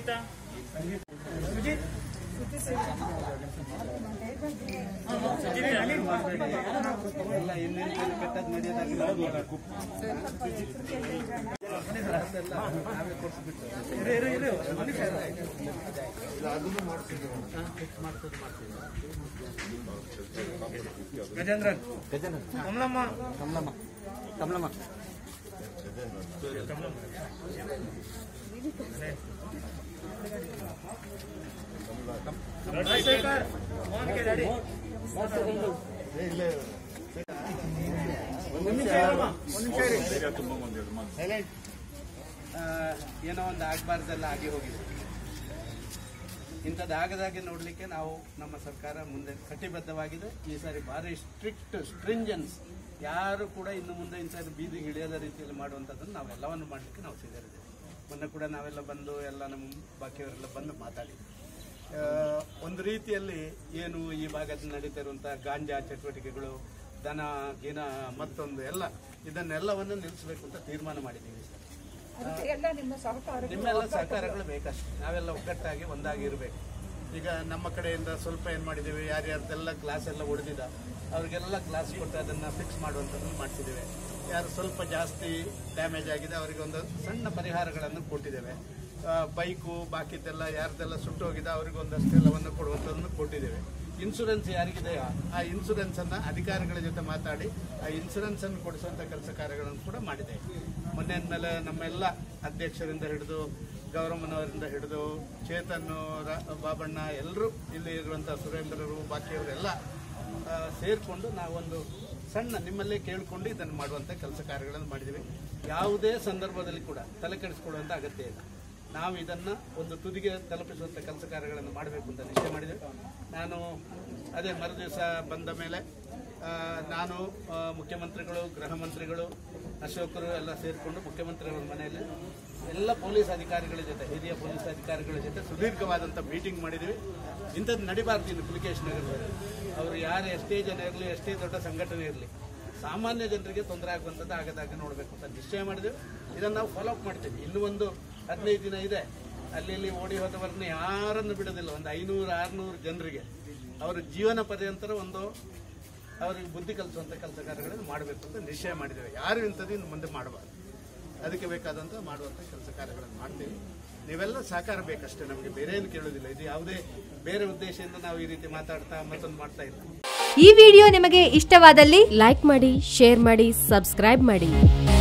ಸಂಗೀತ ಸುಜಿತ್ ಎಲ್ಲ ಇನ್ನೇನು ಕೆಟ್ಟದ್ದು ನಡೆಯೋದಾಗಿಲ್ಲ ನಾವೇ ಕೊಡಿಸ್ಬಿಟ್ಟು ಗಜೇಂದ್ರನ್ ಗಜೇಂದ್ರ ಕಮಲಮ್ಮ ಕಮಲಮ್ಮ ಕಮಲಮ್ಮ ರಾಜಶೇಖರ್ ಮೋಹನ್ ಕೆ ಡ್ಯಾಡಿ ಒಂದು ನಿಮಿಷ ಇರಮ್ಮ, ಒಂದು ನಿಮಿಷ ಇರಿ. ಸೈಲೆಂಟ್ ಏನೋ ಒಂದು ಆಗಬಾರ್ದೆಲ್ಲ ಆಗಿ ಹೋಗಿದೆ ಇಂಥದ್ದು ಆಗದಾಗೆ ನೋಡಲಿಕ್ಕೆ ನಾವು ನಮ್ಮ ಸರ್ಕಾರ ಮುಂದೆ ಕಟಿಬದ್ಧವಾಗಿದೆ ಈ ಸಾರಿ ಭಾರಿ ಸ್ಟ್ರಿಕ್ಟ್ ಸ್ಟ್ರಿಂಜನ್ಸ್ ಯಾರು ಕೂಡ ಇನ್ನು ಮುಂದೆ ಇಂಥದ್ದು ಬೀದಿಗೆ ಇಳಿಯದ ರೀತಿಯಲ್ಲಿ ಮಾಡುವಂಥದ್ದನ್ನು ನಾವೆಲ್ಲವನ್ನು ಮಾಡಲಿಕ್ಕೆ ನಾವು ಸಿದ್ಧರಿದ್ದೇವೆ ಮೊನ್ನೆ ಕೂಡ ನಾವೆಲ್ಲ ಬಂದು ಎಲ್ಲ ನಮ್ಮ ಬಾಕಿಯವರೆಲ್ಲ ಬಂದು ಮಾತಾಡಿದ್ವಿ ಆ, ಒಂದು ರೀತಿಯಲ್ಲಿ ಏನು ಈ ಭಾಗದಲ್ಲಿ ನಡೀತಾ ಇರುವಂಥ ಗಾಂಜಾ ಚಟುವಟಿಕೆಗಳು ದನ ಗಿನ ಮತ್ತೊಂದು ಎಲ್ಲ ಇದನ್ನೆಲ್ಲವನ್ನು ನಿಲ್ಲಿಸಬೇಕು ಅಂತ ತೀರ್ಮಾನ ಮಾಡಿದ್ದೀವಿ ಸರ್ ಅದಕ್ಕೆ ಎಲ್ಲ ನಿಮ್ಮ ಸಹಕಾರ ನಿಮ್ಮೆಲ್ಲ ಸಹಕಾರಗಳು ಬೇಕಷ್ಟೇ ನಾವೆಲ್ಲ ಒಗ್ಗಟ್ಟಾಗಿ ಒಂದಾಗಿ ಇರಬೇಕು ಈಗ ನಮ್ಮ ಕಡೆಯಿಂದ ಸ್ವಲ್ಪ ಏನು ಮಾಡಿದ್ದೀವಿ ಯಾರ್ಯಾರ್ದೆಲ್ಲ ಗ್ಲಾಸ್ ಎಲ್ಲ ಹೊಡೆದಿದ ಅವರಿಗೆಲ್ಲ ಗ್ಲಾಸ್ ಕೊಟ್ಟು ಅದನ್ನು ಫಿಕ್ಸ್ ಮಾಡುವಂಥದ್ದನ್ನು ಮಾಡ್ತಿದ್ದೇವೆ ಯಾರು ಸ್ವಲ್ಪ ಜಾಸ್ತಿ ಡ್ಯಾಮೇಜ್ ಆಗಿದೆ ಅವರಿಗೆ ಒಂದು ಸಣ್ಣ ಪರಿಹಾರಗಳನ್ನು ಕೊಟ್ಟಿದ್ದೇವೆ ಆ, ಬೈಕು ಬಾಕಿದ್ದೆಲ್ಲ ಯಾರ್ದೆಲ್ಲ ಸುಟ್ಟೋಗಿದೆ ಅವರಿಗೆ ಒಂದಷ್ಟು ಎಲ್ಲವನ್ನು ಕೊಡುವಂಥದ್ದನ್ನು ಕೊಟ್ಟಿದ್ದೇವೆ ಇನ್ಶೂರೆನ್ಸ್ ಯಾರಿಗಿದೆಯೋ ಆ ಇನ್ಶೂರೆನ್ಸನ್ನು ಅಧಿಕಾರಿಗಳ ಜೊತೆ ಮಾತಾಡಿ ಆ ಇನ್ಶೂರೆನ್ಸನ್ನು ಕೊಡಿಸುವಂಥ ಕೆಲಸ ಕಾರ್ಯಗಳನ್ನು ಕೂಡ ಮಾಡಿದ್ದೇವೆ ಮೊನ್ನೆ ಅಂದಮೇಲೆ ನಮ್ಮೆಲ್ಲ ಅಧ್ಯಕ್ಷರಿಂದ ಹಿಡಿದು ಗೌರಮ್ಮನವರಿಂದ ಹಿಡಿದು ಚೇತನ್ ರ- ಬಾಬಣ್ಣ ಎಲ್ಲರೂ ಇಲ್ಲಿ ಇರುವಂಥ ಸುರೇಂದ್ರರು ಬಾಕಿಯವರೆಲ್ಲ ಆ, ಸೇರಿಕೊಂಡು ನಾವೊಂದು ಸಣ್ಣ ನಿಮ್ಮಲ್ಲೇ ಕೇಳಿಕೊಂಡು ಇದನ್ನು ಮಾಡುವಂಥ ಕೆಲಸ ಕಾರ್ಯಗಳನ್ನು ಮಾಡಿದ್ದೀವಿ ಯಾವುದೇ ಸಂದರ್ಭದಲ್ಲಿ ಕೂಡ ತಲೆ ಕೆಡಿಸ್ಕೊಳ್ಳುವಂಥ ಅಗತ್ಯ ಇಲ್ಲ ನಾವು ಇದನ್ನು ಒಂದು ತುದಿಗೆ ತಲುಪಿಸುವಂಥ ಕೆಲಸ ಕಾರ್ಯಗಳನ್ನು ಮಾಡಬೇಕು ಅಂತ ನಿಶ್ಚಯ ಮಾಡಿದ್ದೇವೆ ನಾನು ಅದೇ ಮರುದಿವಸ ಬಂದ ಮೇಲೆ ಆ, ನಾನು ಆ, ಮುಖ್ಯಮಂತ್ರಿಗಳು ಗೃಹ ಮಂತ್ರಿಗಳು ಅಶೋಕರು ಎಲ್ಲ ಸೇರಿಕೊಂಡು ಮುಖ್ಯಮಂತ್ರಿಗಳ ಮನೆಯಲ್ಲಿ ಎಲ್ಲ ಪೊಲೀಸ್ ಅಧಿಕಾರಿಗಳ ಜೊತೆ ಹಿರಿಯ ಪೊಲೀಸ್ ಅಧಿಕಾರಿಗಳ ಜೊತೆ ಸುದೀರ್ಘವಾದಂಥ ಮೀಟಿಂಗ್ ಮಾಡಿದ್ದೀವಿ ಇಂಥದ್ದು ನಡಿಬಾರ್ದು ಇನ್ನು ಪುಲಿಕೇಶ್ ನಗರದಲ್ಲಿ ಅವರು ಯಾರು ಎಷ್ಟೇ ಜನ ಇರಲಿ ಎಷ್ಟೇ ದೊಡ್ಡ ಸಂಘಟನೆ ಇರಲಿ ಸಾಮಾನ್ಯ ಜನರಿಗೆ ತೊಂದರೆ ಆಗುವಂಥದ್ದು ಆಗದಾಗ ನೋಡಬೇಕು ಅಂತ ನಿಶ್ಚಯ ಮಾಡಿದೆವು ಇದನ್ನು ನಾವು ಫಾಲೋ ಅಪ್ ಮಾಡ್ತೀವಿ ಇನ್ನೂ ಒಂದು ಹದಿನೈದು ದಿನ ಇದೆ ಅಲ್ಲಿ ಇಲ್ಲಿ ಓಡಿ ಹೋದವರನ್ನ ಯಾರನ್ನು ಬಿಡೋದಿಲ್ಲ ಒಂದು ಐನೂರು ಆರುನೂರು ಜನರಿಗೆ ಅವರ ಜೀವನ ಪರ್ಯಂತರ ಒಂದು ಅವರಿಗೆ ಬುದ್ಧಿ ಕಲಿಸುವಂಥ ಕೆಲಸ ಕಾರ್ಯಗಳನ್ನು ಮಾಡಬೇಕು ಅಂತ ನಿಶ್ಚಯ ಮಾಡಿದ್ದೇವೆ ಯಾರು ಇಂಥದ್ದು ಇನ್ನು ಮುಂದೆ ಮಾಡಬಾರ್ದು ಅದಕ್ಕೆ ಬೇಕಾದಂಥ ಮಾಡುವಂಥ ಕೆಲಸ ಕಾರ್ಯಗಳನ್ನು ಮಾಡ್ತೀವಿ ನೀವೆಲ್ಲ ಸಹಕಾರ ಬೇಕಷ್ಟೇ ನಮಗೆ ಬೇರೆ ಏನು ಕೇಳೋದಿಲ್ಲ ಇದು ಯಾವುದೇ ಬೇರೆ ಉದ್ದೇಶದಿಂದ ನಾವು ಈ ರೀತಿ ಮಾತಾಡ್ತಾ ಮತ್ತೊಂದು ಮಾಡ್ತಾ ಇಲ್ಲ ಈ ವಿಡಿಯೋ ನಿಮಗೆ ಇಷ್ಟವಾದಲ್ಲಿ ಲೈಕ್ ಮಾಡಿ ಶೇರ್ ಮಾಡಿ ಸಬ್ಸ್ಕ್ರೈಬ್ ಮಾಡಿ